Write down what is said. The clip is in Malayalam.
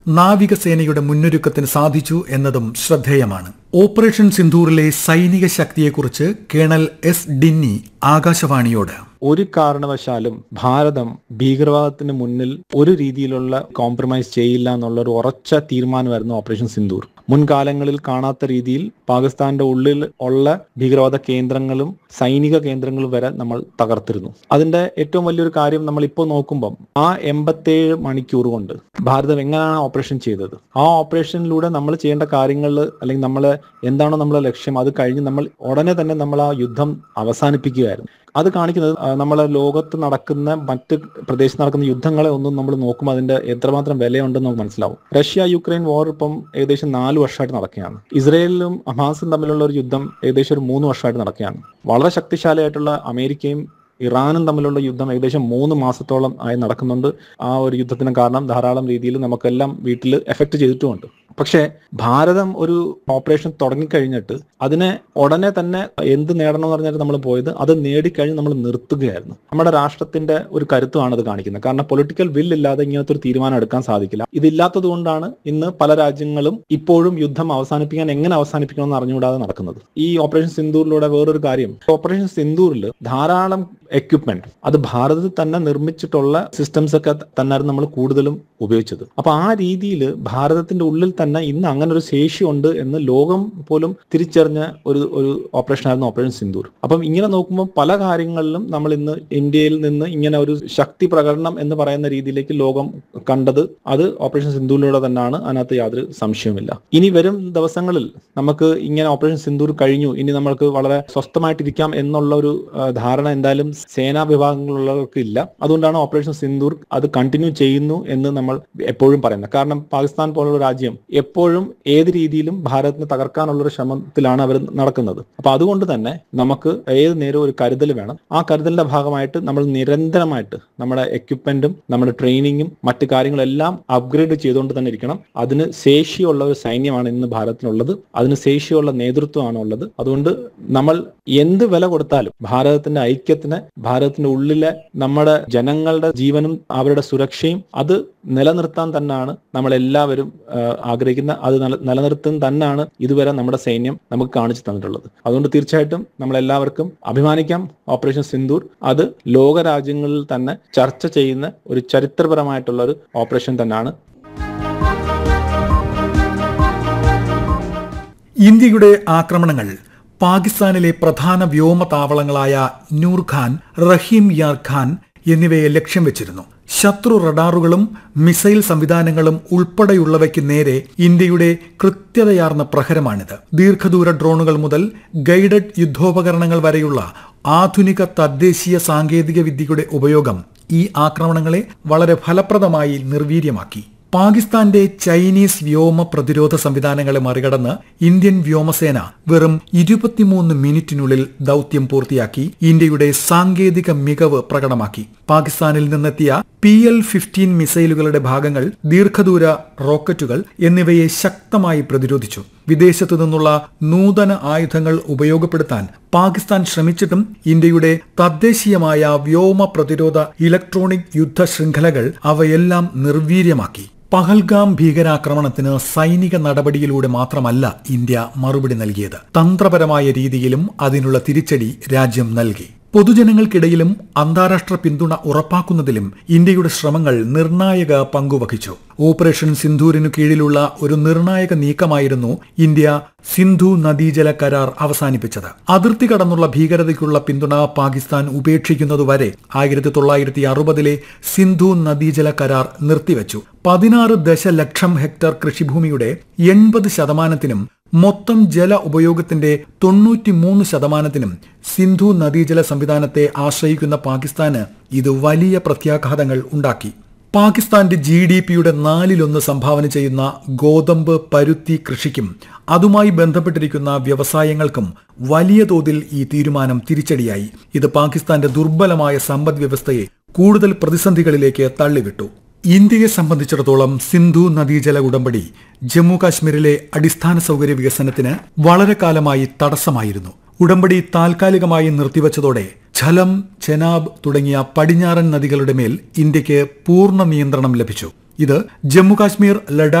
നാവികസേനയുടെ മുന്നൊരുക്കത്തിന് സാധിച്ചു എന്നതും ശ്രദ്ധേയമാണ് ഓപ്പറേഷൻ സിന്ധൂറിലെ സൈനിക ശക്തിയെക്കുറിച്ച് കേണൽ എസ് ഡിന്നി ആകാശവാണിയോട് ഒരു കാരണവശാലും ഭാരതം ഭീകരവാദത്തിന് മുന്നിൽ ഒരു രീതിയിലുള്ള കോംപ്രമൈസ് ചെയ്യില്ല എന്നുള്ള ഒരു ഉറച്ച തീരുമാനമായിരുന്നു ഓപ്പറേഷൻ സിന്ദൂർ മുൻകാലങ്ങളിൽ കാണാത്ത രീതിയിൽ പാകിസ്ഥാന്റെ ഉള്ളിൽ ഉള്ള ഭീകരവാദ കേന്ദ്രങ്ങളും സൈനിക കേന്ദ്രങ്ങളും വരെ നമ്മൾ തകർത്തിരുന്നു അതിന്റെ ഏറ്റവും വലിയൊരു കാര്യം നമ്മൾ ഇപ്പോൾ നോക്കുമ്പം ആ എൺപത്തേഴ് മണിക്കൂർ കൊണ്ട് ഭാരതം എങ്ങനെയാണ് ഓപ്പറേഷൻ ചെയ്തത് ആ ഓപ്പറേഷനിലൂടെ നമ്മൾ ചെയ്യേണ്ട കാര്യങ്ങൾ അല്ലെങ്കിൽ നമ്മൾ എന്താണോ നമ്മളെ ലക്ഷ്യം അത് കഴിഞ്ഞ് നമ്മൾ ഉടനെ തന്നെ നമ്മൾ ആ യുദ്ധം അവസാനിപ്പിക്കുകയായിരുന്നു അത് കാണിക്കുന്നത് ആ, നമ്മളെ ലോകത്ത് നടക്കുന്ന മറ്റ് പ്രദേശത്ത് നടക്കുന്ന യുദ്ധങ്ങളെ ഒന്നും നമ്മൾ നോക്കുമ്പോൾ അതിന്റെ എത്രമാത്രം വിലയുണ്ടെന്ന് നമുക്ക് മനസ്സിലാവും റഷ്യ യുക്രൈൻ വാർ ഇപ്പം ഏകദേശം നാല് വർഷമായിട്ട് നടക്കുകയാണ് ഇസ്രയേലിലും ഹമാസും തമ്മിലുള്ള ഒരു യുദ്ധം ഏകദേശം ഒരു മൂന്ന് വർഷമായിട്ട് നടക്കുകയാണ് വളരെ ശക്തിശാലിയായിട്ടുള്ള അമേരിക്കയും ഇറാനും തമ്മിലുള്ള യുദ്ധം ഏകദേശം മൂന്ന് മാസത്തോളം ആയി നടക്കുന്നുണ്ട് ആ ഒരു യുദ്ധത്തിന് കാരണം ധാരാളം രീതിയിൽ നമുക്കെല്ലാം വീട്ടിൽ എഫക്ട് ചെയ്തിട്ടുമുണ്ട് പക്ഷേ ഭാരതം ഒരു ഓപ്പറേഷൻ തുടങ്ങിക്കഴിഞ്ഞിട്ട് അതിനെ ഉടനെ തന്നെ എന്ത് നേടണം എന്ന് പറഞ്ഞിട്ട് നമ്മൾ പോയത് അത് നേടിക്കഴിഞ്ഞ് നമ്മൾ നിർത്തുകയായിരുന്നു നമ്മുടെ രാഷ്ട്രത്തിന്റെ ഒരു കരുത്തുമാണ് അത് കാണിക്കുന്നത് കാരണം പൊളിറ്റിക്കൽ വിൽ ഇല്ലാതെ ഇങ്ങനത്തെ ഒരു തീരുമാനം എടുക്കാൻ സാധിക്കില്ല ഇതില്ലാത്തത് കൊണ്ടാണ് ഇന്ന് പല രാജ്യങ്ങളും ഇപ്പോഴും യുദ്ധം അവസാനിപ്പിക്കാൻ എങ്ങനെ അവസാനിപ്പിക്കണം എന്ന് അറിഞ്ഞുകൂടാതെ നടക്കുന്നത് ഈ ഓപ്പറേഷൻ സിന്ദൂറിലൂടെ വേറൊരു കാര്യം ഓപ്പറേഷൻ സിന്ദൂറിൽ ധാരാളം എക്യുപ്മെന്റ് അത് ഭാരതത്തിൽ തന്നെ നിർമ്മിച്ചിട്ടുള്ള സിസ്റ്റംസ് ഒക്കെ തന്നെയായിരുന്നു നമ്മൾ കൂടുതലും ഉപയോഗിച്ചത് അപ്പൊ ആ രീതിയിൽ ഭാരതത്തിന്റെ ഉള്ളിൽ തന്നെ ഇന്ന് അങ്ങനെ ഒരു ശേഷിയുണ്ട് എന്ന് ലോകം പോലും തിരിച്ചറിഞ്ഞ ഒരു ഒരു ഓപ്പറേഷൻ ആയിരുന്നു ഓപ്പറേഷൻ സിന്ദൂർ അപ്പം ഇങ്ങനെ നോക്കുമ്പോൾ പല കാര്യങ്ങളിലും നമ്മൾ ഇന്ന് ഇന്ത്യയിൽ നിന്ന് ഇങ്ങനെ ഒരു ശക്തി പ്രകടനം എന്ന് പറയുന്ന രീതിയിലേക്ക് ലോകം കണ്ടത് അത് ഓപ്പറേഷൻ സിന്ദൂരിലൂടെ തന്നെയാണ് അതിനകത്ത് യാതൊരു സംശയവുമില്ല ഇനി വരും ദിവസങ്ങളിൽ നമുക്ക് ഇങ്ങനെ ഓപ്പറേഷൻ സിന്ദൂർ കഴിഞ്ഞു ഇനി നമ്മൾക്ക് വളരെ സ്വസ്ഥമായിട്ടിരിക്കാം എന്നുള്ള ഒരു ആ, ധാരണ എന്തായാലും സേനാ വിഭാഗങ്ങളുള്ളവർക്ക് ഇല്ല അതുകൊണ്ടാണ് ഓപ്പറേഷൻ സിന്ദൂർ അത് കണ്ടിന്യൂ ചെയ്യുന്നു എന്ന് നമ്മൾ എപ്പോഴും പറയുന്നത് കാരണം പാകിസ്ഥാൻ പോലുള്ള രാജ്യം എപ്പോഴും ഏത് രീതിയിലും ഭാരതത്തിനെ തകർക്കാനുള്ള ഒരു ശ്രമത്തിലാണ് അവർ നടക്കുന്നത് അപ്പൊ അതുകൊണ്ട് തന്നെ നമുക്ക് ഏത് നേരവും ഒരു കരുതൽ വേണം ആ കരുതലിന്റെ ഭാഗമായിട്ട് നമ്മൾ നിരന്തരമായിട്ട് നമ്മുടെ എക്യുപ്മെന്റും നമ്മുടെ ട്രെയിനിങ്ങും മറ്റു കാര്യങ്ങളെല്ലാം അപ്ഗ്രേഡ് ചെയ്തുകൊണ്ട് തന്നെ ഇരിക്കണം അതിന് ശേഷിയുള്ള ഒരു സൈന്യമാണ് ഇന്ന് ഭാരതത്തിനുള്ളത് അതിന് ശേഷിയുള്ള നേതൃത്വമാണ് ഉള്ളത് അതുകൊണ്ട് നമ്മൾ എന്ത് വില കൊടുത്താലും ഭാരതത്തിന്റെ ഐക്യത്തിന് ഭാരതത്തിന്റെ ഉള്ളിലെ നമ്മുടെ ജനങ്ങളുടെ ജീവനും അവരുടെ സുരക്ഷയും അത് നിലനിർത്താൻ തന്നെയാണ് നമ്മൾ എല്ലാവരും ആഗ്രഹിക്കുന്ന അത് നില- നിലനിർത്താൻ തന്നെയാണ് ഇതുവരെ നമ്മുടെ സൈന്യം നമുക്ക് കാണിച്ചു തന്നിട്ടുള്ളത് അതുകൊണ്ട് തീർച്ചയായിട്ടും നമ്മളെല്ലാവർക്കും അഭിമാനിക്കാം ഓപ്പറേഷൻ സിന്ദൂർ അത് ലോക രാജ്യങ്ങളിൽ തന്നെ ചർച്ച ചെയ്യുന്ന ഒരു ചരിത്രപരമായിട്ടുള്ള ഒരു ഓപ്പറേഷൻ തന്നെയാണ് ഇന്ത്യയുടെ ആക്രമണങ്ങൾ പാകിസ്ഥാനിലെ പ്രധാന വ്യോമതാവളങ്ങളായ നൂർഖാൻ റഹീം യാർ ഖാൻ എന്നിവയെ ലക്ഷ്യം വെച്ചിരുന്നു ശത്രു റഡാറുകളും മിസൈൽ സംവിധാനങ്ങളും ഉൾപ്പെടെയുള്ളവയ്ക്ക് നേരെ ഇന്ത്യയുടെ കൃത്യതയാർന്ന പ്രഹരമാണിത് ദീർഘദൂര ഡ്രോണുകൾ മുതൽ ഗൈഡഡ് യുദ്ധോപകരണങ്ങൾ വരെയുള്ള ആധുനിക തദ്ദേശീയ സാങ്കേതിക വിദ്യയുടെ ഉപയോഗം ഈ ആക്രമണങ്ങളെ വളരെ ഫലപ്രദമായി നിർവീര്യമാക്കി പാകിസ്ഥാന്റെ ചൈനീസ് വ്യോമ പ്രതിരോധ സംവിധാനങ്ങളെ മറികടന്ന് ഇന്ത്യൻ വ്യോമസേന വെറും ഇരുപത്തിമൂന്ന് മിനിറ്റിനുള്ളിൽ ദൌത്യം പൂർത്തിയാക്കി ഇന്ത്യയുടെ സാങ്കേതിക മികവ് പ്രകടമാക്കി പാകിസ്ഥാനിൽ നിന്നെത്തിയ പി എൽ ഫിഫ്റ്റീൻ മിസൈലുകളുടെ ഭാഗങ്ങൾ ദീർഘദൂര റോക്കറ്റുകൾ എന്നിവയെ ശക്തമായി പ്രതിരോധിച്ചു വിദേശത്തു നിന്നുള്ള നൂതന ആയുധങ്ങൾ ഉപയോഗപ്പെടുത്താൻ പാകിസ്ഥാൻ ശ്രമിച്ചിട്ടും ഇന്ത്യയുടെ തദ്ദേശീയമായ വ്യോമ പ്രതിരോധ ഇലക്ട്രോണിക് യുദ്ധ ശൃംഖലകൾ അവയെല്ലാം നിർവീര്യമാക്കി പഹൽഗാം ഭീകരാക്രമണത്തിന് സൈനിക നടപടിയിലൂടെ മാത്രമല്ല ഇന്ത്യ മറുപടി നൽകിയത് തന്ത്രപരമായ രീതിയിലും അതിനുള്ള തിരിച്ചടി രാജ്യം നൽകി പൊതുജനങ്ങൾക്കിടയിലും അന്താരാഷ്ട്ര പിന്തുണ ഉറപ്പാക്കുന്നതിലും ഇന്ത്യയുടെ ശ്രമങ്ങൾ നിർണായക പങ്കുവഹിച്ചു ഓപ്പറേഷൻ സിന്ധൂരിനു കീഴിലുള്ള ഒരു നിർണായക നീക്കമായിരുന്നു ഇന്ത്യ സിന്ധു നദീജല കരാർ അവസാനിപ്പിച്ചത് അതിർത്തി കടന്നുള്ള ഭീകരതയ്ക്കുള്ള പിന്തുണ പാകിസ്ഥാൻ ഉപേക്ഷിക്കുന്നതുവരെ ആയിരത്തി തൊള്ളായിരത്തി അറുപതിലെ സിന്ധു നദീജല കരാർ നിർത്തിവച്ചു പതിനാറ് ദശലക്ഷം ഹെക്ടർ കൃഷിഭൂമിയുടെ എൺപത് ശതമാനത്തിനും മൊത്തം ജല ഉപയോഗത്തിന്റെ തൊണ്ണൂറ്റിമൂന്ന് ശതമാനത്തിനും സിന്ധു നദീജല സംവിധാനത്തെ ആശ്രയിക്കുന്ന പാകിസ്ഥാന് ഇത് വലിയ പ്രത്യാഘാതങ്ങൾ ഉണ്ടാക്കി പാകിസ്ഥാന്റെ ജി ഡി പിയുടെ നാലിലൊന്ന് സംഭാവന ചെയ്യുന്ന ഗോതമ്പ് പരുത്തി കൃഷിക്കും അതുമായി ബന്ധപ്പെട്ടിരിക്കുന്ന വ്യവസായങ്ങൾക്കും വലിയ തോതിൽ ഈ തീരുമാനം തിരിച്ചടിയായി ഇത് പാകിസ്ഥാന്റെ ദുർബലമായ സമ്പദ് വ്യവസ്ഥയെ കൂടുതൽ പ്രതിസന്ധികളിലേക്ക് തള്ളിവിട്ടു ഇന്ത്യയെ സംബന്ധിച്ചിടത്തോളം സിന്ധു നദീജല ഉടമ്പടി ജമ്മു കാശ്മീരിലെ അടിസ്ഥാന സൗകര്യ വികസനത്തിന് വളരെ കാലമായി തടസ്സമായിരുന്നു ഉടമ്പടി താൽക്കാലികമായി നിർത്തിവച്ചതോടെ ഝലം ചെനാബ് തുടങ്ങിയ പടിഞ്ഞാറൻ നദികളുടെ മേൽ ഇന്ത്യക്ക് പൂർണ്ണ നിയന്ത്രണം ലഭിച്ചു ഇത് ജമ്മുകാശ്മീർ ലഡാക്ക്